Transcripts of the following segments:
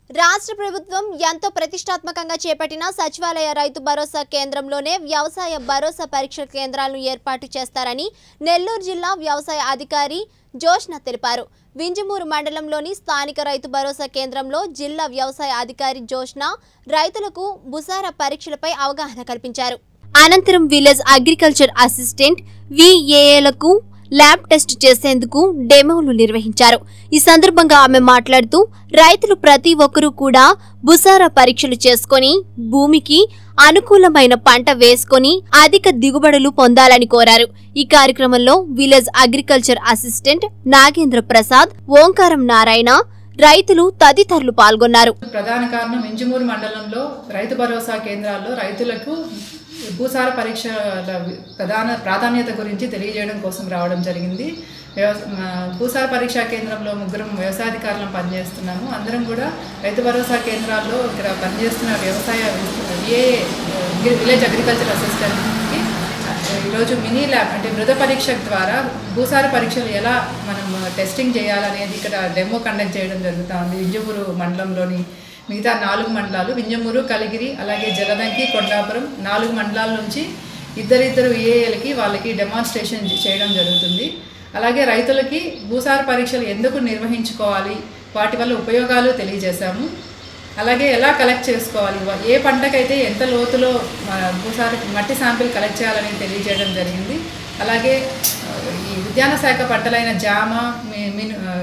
రాష్ట్ర ప్రభుత్వం ఎంతో ప్రతిష్టాత్మకంగా చేపట్టిన సచివాలయ రైతు భరోసా కేంద్రంలోనే వ్యవసాయ భరోసా పరీక్ష కేంద్రాలను ఏర్పాటు చేస్తారని నెల్లూరు జిల్లా వ్యవసాయ అధికారి జోష్న తెలిపారు వింజమూరు మండలంలోని స్థానిక రైతు భరోసా కేంద్రంలో జిల్లా వ్యవసాయ అధికారి జోష్న రైతులకు బుసార పరీక్షలపై అవగాహన కల్పించారు అనంతరం విలేజ్ అగ్రికల్చర్ అసిస్టెంట్ విఏఏలకు ల్యాబ్ టెస్ట్ చేసేందుకు డెమోలు నిర్వహించారు ఈ సందర్భంగా ఆమె మాట్లాడుతూ రైతులు ప్రతి ఒక్కరూ కూడా బుసారా పరీక్షలు చేసుకొని భూమికి అనుకూలమైన పంట వేసుకొని అధిక దిగుబడులు పొందాలని కోరారు ఈ కార్యక్రమంలో village agriculture assistant Nagendra Prasad Omkaram Narayana రైతులు తదితరులు పాల్గొన్నారు ప్రధాన కారణం ఇంజమూరు మండలంలో రైతు భరోసా కేంద్రాల్లో రైతులకు భూసార పరీక్షల ప్రధాన ప్రాధాన్యత గురించి తెలియజేయడం కోసం రావడం జరిగింది వ్యవస మా భూసార పరీక్షా కేంద్రంలో ముగ్గురం వ్యవసాయాధికారులను పనిచేస్తున్నాము అందరం కూడా రైతు భరోసా కేంద్రాల్లో ఇక్కడ పనిచేస్తున్న వ్యవసాయ ఏ విలేజ్ అగ్రికల్చర్ అసిస్టెంట్కి ఈరోజు మినీ ల్యాబ్ అంటే మృద పరీక్ష ద్వారా భూసార పరీక్షలు ఎలా మనం టెస్టింగ్ చేయాలనేది ఇక్కడ డెమో కండక్ట్ చేయడం జరుగుతూ ఉంది వింజమూరు మండలంలోని మిగతా నాలుగు మండలాలు వింజమూరు కలిగిరి అలాగే జలదంకి కొండాపురం నాలుగు మండలాల నుంచి ఇద్దరిద్దరు ఏఏలకి వాళ్ళకి డెమాన్స్ట్రేషన్ చేయడం జరుగుతుంది అలాగే రైతులకి భూసార పరీక్షలు ఎందుకు నిర్వహించుకోవాలి వాటి వల్ల ఉపయోగాలు తెలియజేశాము అలాగే ఎలా కలెక్ట్ చేసుకోవాలి వ- ఏ పంటకైతే ఎంత లోతులో మన భూసార మట్టి శాంపిల్ కలెక్ట్ చేయాలని తెలియజేయడం జరిగింది అలాగే ఆ, ఈ ఉద్యాన శాఖ పంటలైన జామ మీ- మిను ఆ,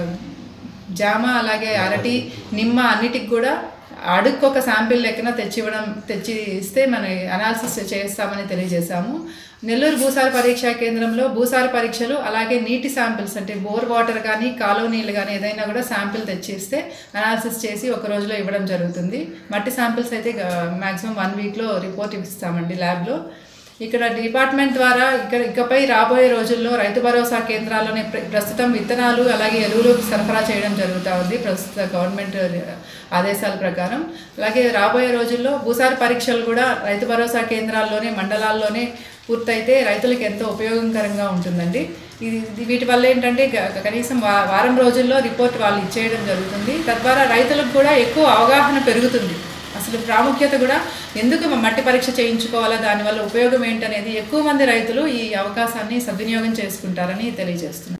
జామ అలాగే అరటి నిమ్మ అన్నిటికి కూడా అడుక్కు ఒక శాంపిల్ లెక్కన తెచ్చివ్వడం తెచ్చి ఇస్తే మన అనాలిసిస్ చేస్తామని తెలియజేశాము నెల్లూరు భూసార పరీక్షా కేంద్రంలో భూసార పరీక్షలు అలాగే నీటి శాంపిల్స్ అంటే బోర్ వాటర్ కానీ కాలువ నీళ్ళు కానీ ఏదైనా కూడా శాంపిల్ తెచ్చి ఇస్తే అనాలిసిస్ చేసి ఒక రోజులో ఇవ్వడం జరుగుతుంది మట్టి శాంపిల్స్ అయితే మ్యాక్సిమం వన్ వీక్లో రిపోర్ట్ ఇస్తామండి ల్యాబ్లో ఇక్కడ డిపార్ట్మెంట్ ద్వారా ఇక్కడ ఇకపై రాబోయే రోజుల్లో రైతు భరోసా కేంద్రాల్లోనే ప్ర- ప్రస్తుతం విత్తనాలు అలాగే ఎరువులు సరఫరా చేయడం జరుగుతూ ఉంది ప్రస్తుత గవర్నమెంట్ ఆదేశాల ప్రకారం అలాగే రాబోయే రోజుల్లో భూసార పరీక్షలు కూడా రైతు భరోసా కేంద్రాల్లోనే మండలాల్లోనే పూర్తయితే రైతులకు ఎంతో ఉపయోగకరంగా ఉంటుందండి ఇది ఇది వీటి వల్ల ఏంటంటే గ- కనీసం వా- వారం రోజుల్లో రిపోర్ట్ వాళ్ళు ఇచ్చేయడం జరుగుతుంది తద్వారా రైతులకు కూడా ఎక్కువ అవగాహన పెరుగుతుంది అసలు ప్రాముఖ్యత కూడా ఎందుకు మట్టి పరీక్ష చేయించుకోవాలా దానివల్ల ఉపయోగం ఏంటనేది ఎక్కువ మంది రైతులు ఈ అవకాశాన్ని సద్వినియోగం చేసుకుంటారని తెలియజేస్తున్నారు